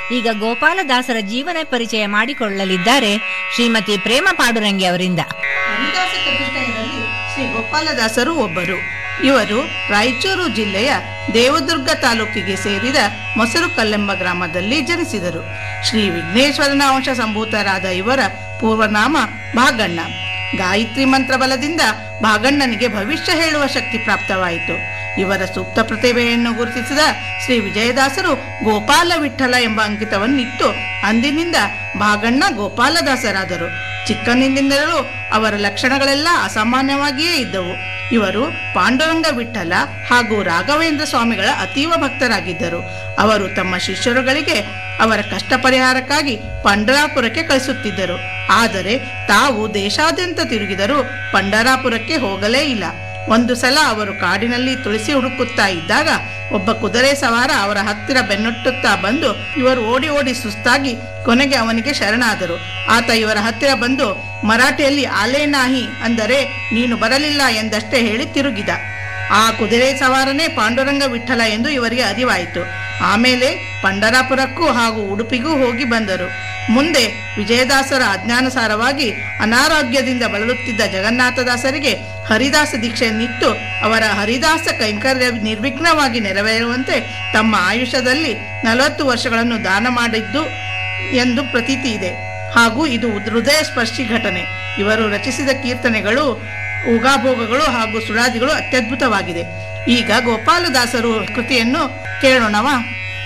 ಈಗ ಗೋಪಾಲದಾಸರ ಜೀವನ ಪರಿಚಯ ಮಾಡಿಕೊಳ್ಳಲಿದ್ದಾರೆ ಶ್ರೀಮತಿ ಪ್ರೇಮ ಪಾಡುರಂಗಿ ಅವರಿಂದ ಹರಿದಾಸ ಚತುಷ್ಟಯದಲ್ಲಿ ಶ್ರೀ ಗೋಪಾಲದಾಸರು ಒಬ್ಬರು ಇವರು ರಾಯಚೂರು ಜಿಲ್ಲೆಯ ದೇವದುರ್ಗ ತಾಲೂಕಿಗೆ ಸೇರಿದ ಮೊಸರುಕಲ್ಲೆಂಬ ಗ್ರಾಮದಲ್ಲಿ ಜನಿಸಿದರು ಶ್ರೀ ವಿಘ್ನೇಶ್ವರನ ಅಂಶ ಸಂಭೂತರಾದ ಇವರ ಪೂರ್ವನಾಮ ಭಾಗಣ್ಣ ಗಾಯತ್ರಿ ಮಂತ್ರ ಬಲದಿಂದ ಭಾಗಣ್ಣನಿಗೆ ಭವಿಷ್ಯ ಹೇಳುವ ಶಕ್ತಿ ಪ್ರಾಪ್ತವಾಯಿತು ಇವರ ಸೂಕ್ತ ಪ್ರತಿಭೆಯನ್ನು ಗುರುತಿಸಿದ ಶ್ರೀ ವಿಜಯದಾಸರು ಗೋಪಾಲ ವಿಠಲ ಎಂಬ ಅಂಕಿತವನ್ನಿಟ್ಟು ಅಂದಿನಿಂದ ಭಾಗಣ್ಣ ಗೋಪಾಲದಾಸರಾದರು ಚಿಕ್ಕಂದಿನಿಂದಲೂ ಅವರ ಲಕ್ಷಣಗಳೆಲ್ಲ ಅಸಾಮಾನ್ಯವಾಗಿಯೇ ಇದ್ದವು ಇವರು ಪಾಂಡುರಂಗ ವಿಠಲ ಹಾಗೂ ರಾಘವೇಂದ್ರ ಸ್ವಾಮಿಗಳ ಅತೀವ ಭಕ್ತರಾಗಿದ್ದರು ಅವರು ತಮ್ಮ ಶಿಷ್ಯರುಗಳಿಗೆ ಅವರ ಕಷ್ಟ ಪರಿಹಾರಕ್ಕಾಗಿ ಪಂಡರಾಪುರಕ್ಕೆ ಕಳಿಸುತ್ತಿದ್ದರು ಆದರೆ ತಾವು ದೇಶಾದ್ಯಂತ ತಿರುಗಿದರೂ ಪಂಡರಾಪುರಕ್ಕೆ ಹೋಗಲೇ ಇಲ್ಲ ಒಂದು ಸಲ ಅವರು ಕಾಡಿನಲ್ಲಿ ತುಳಸಿ ಹುಡುಕುತ್ತಾ ಇದ್ದಾಗ ಒಬ್ಬ ಕುದುರೆ ಸವಾರ ಅವರ ಹತ್ತಿರ ಬೆನ್ನಟ್ಟುತ್ತಾ ಬಂದು ಇವರು ಓಡಿ ಓಡಿ ಸುಸ್ತಾಗಿ ಕೊನೆಗೆ ಅವನಿಗೆ ಶರಣಾದರು ಆತ ಇವರ ಹತ್ತಿರ ಬಂದು ಮರಾಠಿಯಲ್ಲಿ ಆಲೇನಾಹಿ ಅಂದರೆ ನೀನು ಬರಲಿಲ್ಲ ಎಂದಷ್ಟೇ ಹೇಳಿ ತಿರುಗಿದ ಆ ಕುದುರೆ ಸವಾರನೇ ಪಾಂಡುರಂಗ ವಿಠಲ ಎಂದು ಇವರಿಗೆ ಅರಿವಾಯಿತು ಆಮೇಲೆ ಪಂಡರಾಪುರಕ್ಕೂ ಹಾಗೂ ಉಡುಪಿಗೂ ಹೋಗಿ ಬಂದರು ಮುಂದೆ ವಿಜಯದಾಸರ ಅಜ್ಞಾನುಸಾರವಾಗಿ ಅನಾರೋಗ್ಯದಿಂದ ಬಳಲುತ್ತಿದ್ದ ಜಗನ್ನಾಥದಾಸರಿಗೆ ಹರಿದಾಸ ದೀಕ್ಷೆಯನ್ನಿತ್ತು ಅವರ ಹರಿದಾಸ ಕೈಂಕರ್ಯ ನಿರ್ವಿಘ್ನವಾಗಿ ನೆರವೇರುವಂತೆ ತಮ್ಮ ಆಯುಷ್ಯದಲ್ಲಿ ನಲವತ್ತು ವರ್ಷಗಳನ್ನು ದಾನ ಮಾಡಿದ್ದು ಎಂದು ಪ್ರತೀತಿ ಇದೆ ಹಾಗೂ ಇದು ಹೃದಯ ಸ್ಪರ್ಶಿ ಘಟನೆ ಇವರು ರಚಿಸಿದ ಕೀರ್ತನೆಗಳು ಉಗಾಭೋಗಗಳು ಹಾಗೂ ಸುಳಾದಿಗಳು ಅತ್ಯದ್ಭುತವಾಗಿದೆ ಈಗ ಗೋಪಾಲದಾಸರು ಕೃತಿಯನ್ನು ಕೇಳೋಣವಾ